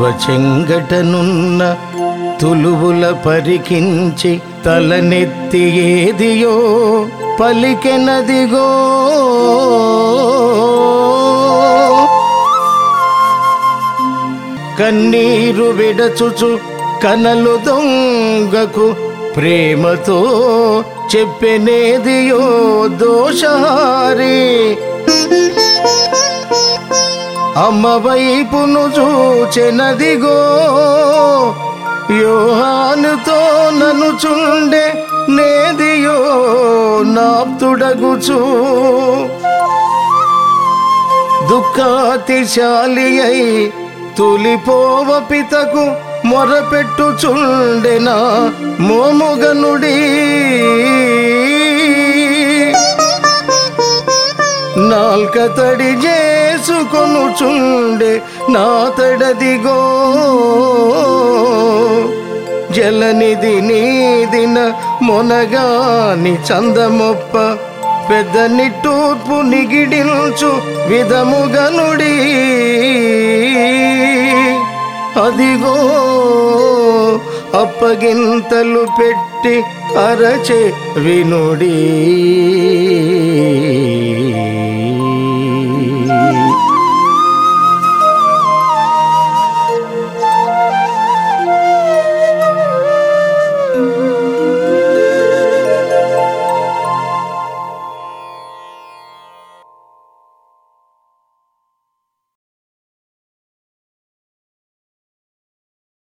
చెంగటనున్న తులువుల పరికించి తలనెత్తి ఏదియో పలికెనదిగో కన్నీరు విడచుచు కనలు దొంగకు ప్రేమతో చెప్పెనేదియో దోషహారి అమ్మ వైపును చూచెనదిగో యోహానుతో నన్ను చుండే నేదియో నాప్తుడగుచూ దుఃఖాతిశాలి అయి తులిపోవ పితకు మొరపెట్టుచుండెనా మోముగనుడి నాల్క తడి చేసుకొనుచుండే నా తడదిగో జలనిధి నీదిన మొనగాని చందమొప్ప పెద్ద నిట్టూర్పు నిగిడించు విధముగనుడి అదిగో అప్పగింతలు పెట్టి అరచే వినుడి